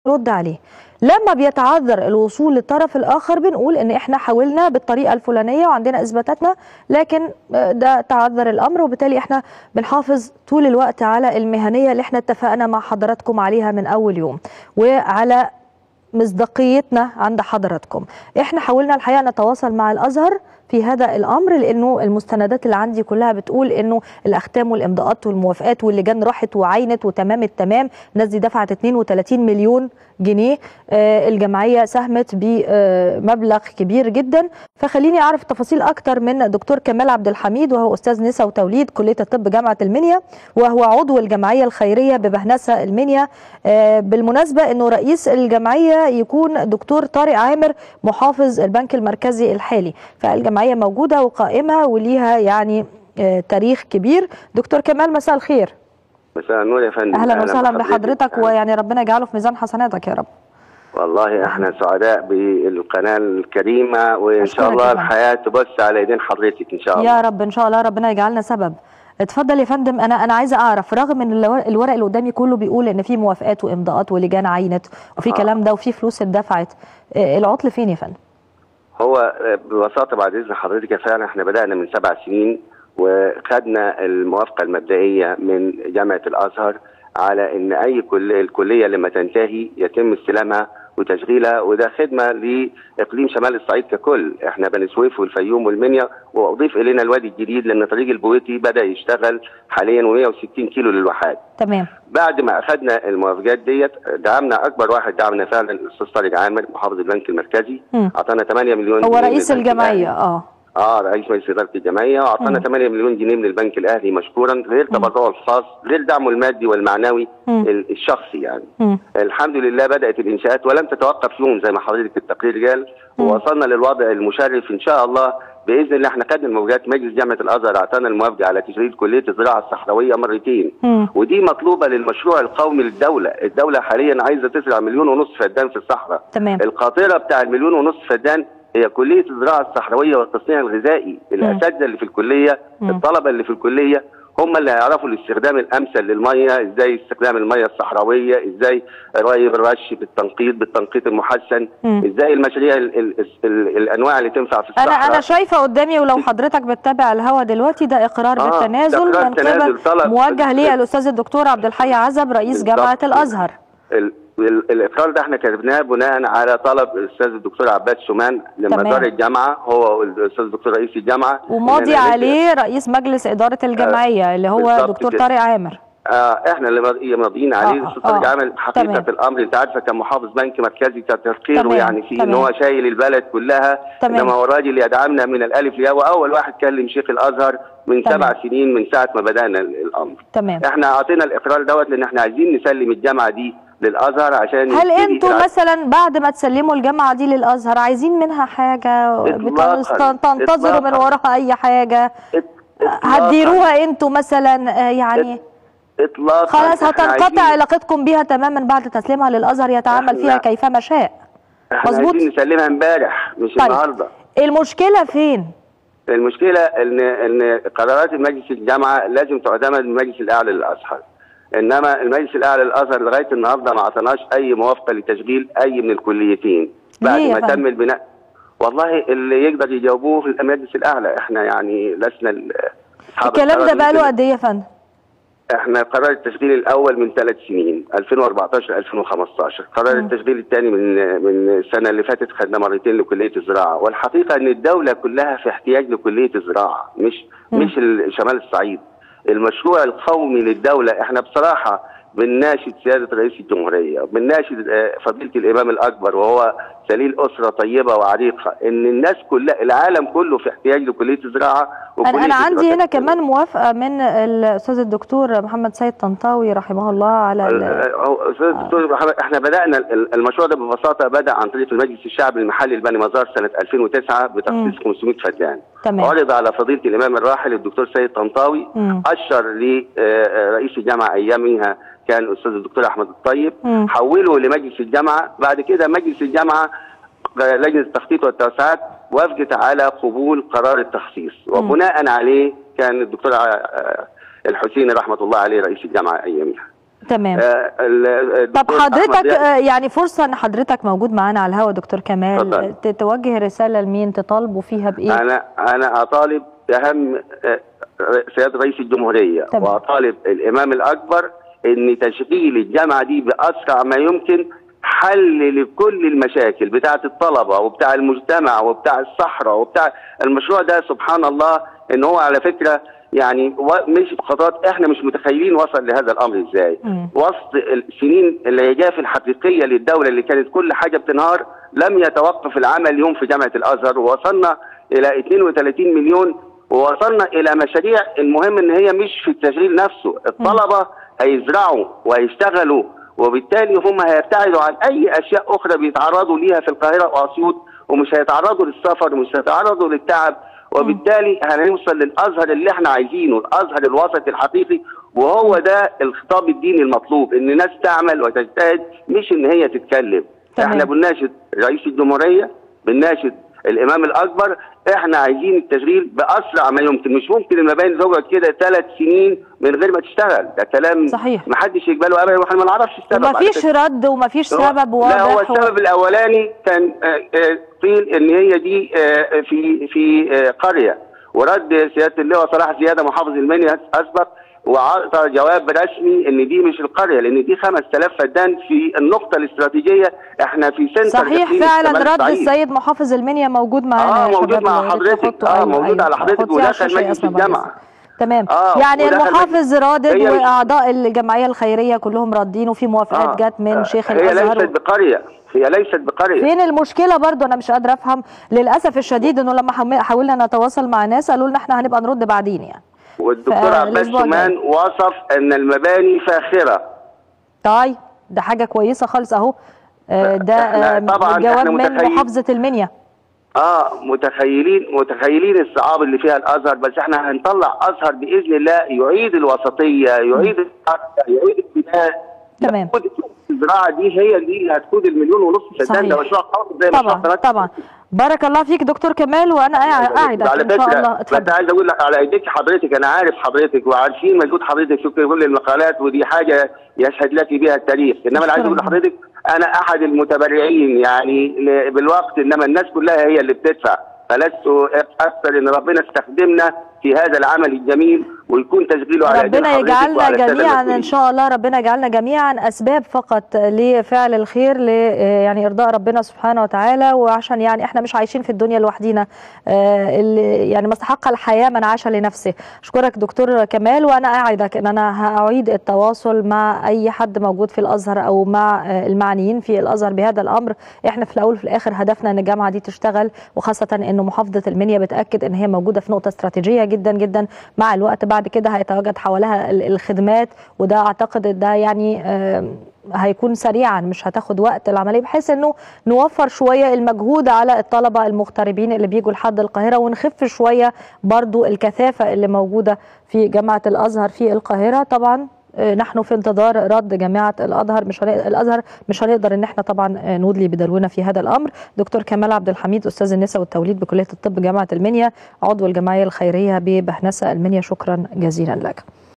رد عليه لما بيتعذر الوصول للطرف الاخر بنقول ان احنا حاولنا بالطريقه الفلانيه وعندنا اثباتاتنا لكن ده تعذر الامر وبالتالي احنا بنحافظ طول الوقت على المهنيه اللي احنا اتفقنا مع حضراتكم عليها من اول يوم وعلى مصداقيتنا عند حضراتكم احنا حاولنا الحقيقه نتواصل مع الازهر في هذا الامر لانه المستندات اللي عندي كلها بتقول انه الاختام والامضاءات والموافقات واللجان راحت وعينت وتمام التمام الناس دي دفعت 32 مليون جنيه آه الجمعيه ساهمت بمبلغ كبير جدا فخليني اعرف تفاصيل اكتر من دكتور كمال عبد الحميد وهو استاذ نساء وتوليد كليه الطب جامعه المنيا وهو عضو الجمعيه الخيريه ببهنسه المنيا آه بالمناسبه انه رئيس الجمعيه يكون دكتور طارق عامر محافظ البنك المركزي الحالي فالجمعيه موجوده وقائمه وليها يعني آه تاريخ كبير دكتور كمال مساء الخير مساء النور يا فندم اهلا وسهلا بحضرتك ويعني ربنا يجعله في ميزان حسناتك يا رب والله احنا سعداء بالقناه الكريمه وان شاء الله الحياه تبص على ايدين حضرتك ان شاء الله يا رب ان شاء الله ربنا يجعلنا سبب اتفضل يا فندم انا انا عايزه اعرف رغم ان الورق اللي قدامي كله بيقول ان في موافقات وامضاءات ولجان عينت وفي آه. كلام ده وفي فلوس اتدفعت العطل فين يا فندم؟ هو ببساطه بعد اذن حضرتك فعلا احنا بدانا من سبع سنين وخدنا الموافقه المبدئيه من جامعه الازهر على ان اي كل الكليه لما تنتهي يتم استلامها وتشغيلها وده خدمه لاقليم شمال الصعيد ككل احنا بني سويف والفيوم والمنيا واضيف الينا الوادي الجديد لان طريق البويتي بدا يشتغل حاليا و160 كيلو للوحات تمام بعد ما اخذنا الموافقات ديت دعمنا اكبر واحد دعمنا فعلا الاستاذ طارق عامر محافظ البنك المركزي اعطانا 8 مليون هو رئيس الجمعيه اه اه رئيس مجلس اداره الجمعيه واعطانا 8 مليون جنيه من البنك الاهلي مشكورا غير تبرعه الخاص غير دعمه المادي والمعنوي مم. الشخصي يعني مم. الحمد لله بدات الانشاءات ولم تتوقف يوم زي ما حضرتك التقرير قال ووصلنا للوضع المشرف ان شاء الله باذن الله احنا خدنا الموافقات مجلس جامعه الازهر اعطانا الموافقه على تشغيل كليه الزراعه الصحراويه مرتين مم. ودي مطلوبه للمشروع القومي للدوله، الدوله حاليا عايزه تزرع مليون ونص فدان في الصحراء تمام القاطره بتاع المليون ونص فدان هي كليه الزراعه الصحراويه والتصنيع الغذائي، الاساتذه اللي في الكليه، مم. الطلبه اللي في الكليه هم اللي هيعرفوا الاستخدام الامثل للميه، ازاي استخدام الميه الصحراويه، ازاي ري بالرش بالتنقيط بالتنقيط المحسن، مم. ازاي المشاريع ال ال ال الانواع اللي تنفع في انا الصحراء انا شايفه قدامي ولو حضرتك بتتابع الهوا دلوقتي ده اقرار آه، بالتنازل ده إقرار من تنازل قبل طلب. موجه للاستاذ الدكتور عبد الحي عزب رئيس بالضبط. جامعه الازهر ال- ال- الاقرار ده احنا كتبناه بناء على طلب الاستاذ الدكتور عباس شومان لما تمام. زار الجامعه هو والاستاذ الدكتور رئيس الجامعه وماضي إننا نبدأ- عليه رئيس مجلس اداره الجمعيه اللي هو بالضبط دكتور كده. طارق عامر آه احنا اللي ماضي- ماضيين عليه آه، الاستاذ آه، طارق عامل حقيقه تمام. الامر انت عارفه كان محافظ بنك مركزي كان تفكيره تمام، يعني فيه ان تمام. هو شايل البلد كلها تمام. انما هو الراجل يدعمنا من الالف للياء واول واحد كلم شيخ الازهر من تمام. سبع سنين من ساعه ما بدانا ال- الامر تمام احنا اعطينا الاقرار دوت لان احنا عايزين نسلم الجامعه دي للازهر عشان هل يبتدي انتوا الع- مثلا بعد ما تسلموا الجامعه دي للازهر عايزين منها حاجه إطلاقاً، بتنست- تنتظروا من إطلاقاً. وراها اي حاجه إط- إطلاقاً. هتديروها انتوا مثلا آه، يعني اطلاقا خلاص إحنا هتنقطع عايزين- علاقتكم بيها تماما بعد تسليمها للازهر يتعامل إحنا- فيها كيفما شاء احنا مظبوط. عايزين نسلمها امبارح مش طيب. النهارده المشكله فين المشكله ان ان قرارات مجلس الجامعه لازم تعتمد من المجلس الاعلى للازهر انما المجلس الاعلى للازهر لغايه النهارده ما اعطاناش اي موافقه لتشغيل اي من الكليتين بعد ليه يا ما فندم؟ تم البناء والله اللي يقدر يجاوبوه في المجلس الاعلى احنا يعني لسنا ال- أصحاب الكلام القرار ده بقاله يمكن- قد ايه يا فندم احنا قرار التشغيل الاول من ثلاث سنين 2014 2015 قرار مم. التشغيل الثاني من من السنه اللي فاتت خدنا مرتين لكليه الزراعه والحقيقه ان الدوله كلها في احتياج لكليه الزراعه مش مم. مش ال- شمال الصعيد المشروع القومي للدوله احنا بصراحه بنناشد سياده رئيس الجمهوريه بنناشد آه، فضيله الامام الاكبر وهو سليل اسره طيبه وعريقه ان الناس كلها العالم كله في احتياج لكليه الزراعه انا وكلية انا عندي الدراسات هنا العليا. كمان موافقه من الاستاذ الدكتور محمد سيد طنطاوي رحمه الله على ال- هو أستاذ الدكتور محمد احنا بدانا ال- المشروع ده ببساطه بدا عن طريق المجلس الشعبي المحلي لبني مزار سنه 2009 بتخصيص 500 فدان تمام عرض على فضيله الامام الراحل الدكتور سيد طنطاوي مم. اشر لرئيس الجامعه ايامها كان الاستاذ الدكتور احمد الطيب مم. حوله لمجلس الجامعه بعد كده مجلس الجامعه لجنه التخطيط والتوسعات وافقت على قبول قرار التخصيص وبناء عليه كان الدكتور ع- الحسيني رحمه الله عليه رئيس الجامعه ايامها تمام آه، ال- طب الدكتور أحمد حضرتك ضياء- آه، يعني فرصه ان حضرتك موجود معانا على الهواء دكتور كمال اتفضل. آه، ت- توجه رساله لمين تطالبوا فيها بايه انا انا اطالب اهم آه، سياده رئيس الجمهوريه تمام. واطالب الامام الاكبر ان تشغيل الجامعه دي باسرع ما يمكن حل لكل المشاكل بتاعه الطلبه وبتاع المجتمع وبتاع الصحراء وبتاع المشروع ده سبحان الله ان هو على فكره يعني و- مشي بخطوات احنا مش متخيلين وصل لهذا الامر ازاي مم. وسط السنين العجاف الحقيقيه للدوله اللي كانت كل حاجه بتنهار لم يتوقف العمل اليوم في جامعه الازهر ووصلنا الى 32 مليون ووصلنا الى مشاريع المهم ان هي مش في التشغيل نفسه الطلبه هيزرعوا وهيشتغلوا وبالتالي هم هيبتعدوا عن اي اشياء اخرى بيتعرضوا ليها في القاهره واسيوط ومش هيتعرضوا للسفر ومش هيتعرضوا للتعب وبالتالي هنوصل للازهر اللي احنا عايزينه الازهر الوسط الحقيقي وهو ده الخطاب الديني المطلوب ان الناس تعمل وتجتهد مش ان هي تتكلم تمام. احنا بنناشد رئيس الجمهوريه بنناشد الامام الاكبر احنا عايزين التشغيل باسرع ما يمكن مش ممكن المباني تقعد كده ثلاث سنين من غير ما تشتغل ده كلام صحيح. ما حدش يقبله ابدا واحنا ما نعرفش السبب على ومفيش فكرة. رد ومفيش هو- سبب واضح لا هو و- السبب الاولاني كان آه، آه، قيل ان هي دي آه، في في آه، قريه ورد سياده اللواء صلاح زياده محافظ المنيا اسبق وعطى جواب رسمي ان دي مش القريه لان دي 5000 فدان في النقطه الاستراتيجيه احنا في سنتر صحيح إقليمي فعلا شمال رد الصعيد. السيد محافظ المنيا موجود معانا اه يا موجود شباب، مع يا ريت حضرتك تحطوا- اه أيوة، موجود أيوة. على حضرتك حطي على ودخل الشاشة مجلس اسم بعد الجامعه إذنك. تمام آه، يعني ودخل المحافظ رادد هي مش- واعضاء الجمعيه الخيريه كلهم رادين وفي موافقات جت من آه، شيخ هي الازهر ليست بقريه هي ليست بقريه فين المشكله برضو انا مش قادره افهم للاسف الشديد انه لما حم- حاولنا نتواصل مع ناس قالوا لنا احنا هنبقى نرد بعدين يعني والدكتور فالأسبوع عباس الجاي. شومان وصف ان المباني فاخره طيب ده حاجه كويسه خالص اهو آه، ده إحنا آه، طبعاً جواب إحنا من متخيل- محافظه المنيا اه متخيلين متخيلين الصعاب اللي فيها الازهر بس احنا هنطلع ازهر باذن الله يعيد الوسطيه يعيد الحركه يعيد البناء تمام. يقود الزراعه دي هي دي اللي هتقود المليون ونص فدان ده صحيح. مشروع قوي زي مشروع طبعا قناة طبعا بارك الله فيك دكتور كمال وانا قاعده على ان شاء فكره الله بس اتفضل عايز اقول لك على ايديك حضرتك انا عارف حضرتك وعارفين مجهود حضرتك في كل المقالات ودي حاجه يشهد لك بها التاريخ انما انا عايز اقول شكراً. لحضرتك انا احد المتبرعين يعني ل- بالوقت انما الناس كلها هي اللي بتدفع فلست اكثر ان ربنا استخدمنا في هذا العمل الجميل ويكون تشغيله على ايدين ربنا حضرتك يجعلنا وعلى السادة جميعا المسؤولين. ان شاء الله ربنا يجعلنا جميعا اسباب فقط لفعل الخير ل يعني ارضاء ربنا سبحانه وتعالى وعشان يعني احنا مش عايشين في الدنيا لوحدينا آه، اللي يعني ما استحق الحياه من عاش لنفسه اشكرك دكتور كمال وانا اعدك ان انا هاعيد التواصل مع اي حد موجود في الازهر او مع آه، المعنيين في الازهر بهذا الامر احنا في الاول وفي الاخر هدفنا ان الجامعه دي تشتغل وخاصه انه محافظه المنيا بتاكد ان هي موجوده في نقطه استراتيجيه جدا جدا مع الوقت بعد كده هيتواجد حواليها ال- الخدمات وده اعتقد ده يعني آم، هيكون سريعا مش هتاخد وقت العمليه بحيث انه نوفر شويه المجهود على الطلبه المغتربين اللي بيجوا لحد القاهره ونخف شويه برضو الكثافه اللي موجوده في جامعه الازهر في القاهره طبعا آه، نحن في انتظار رد جامعه الازهر مش هنقدر الازهر مش هنقدر ان احنا طبعا آه، ندلي بدلونا في هذا الامر دكتور كمال عبد الحميد استاذ النساء والتوليد بكليه الطب جامعه المنيا عضو الجمعيه الخيريه ببهنسه المنيا شكرا جزيلا لك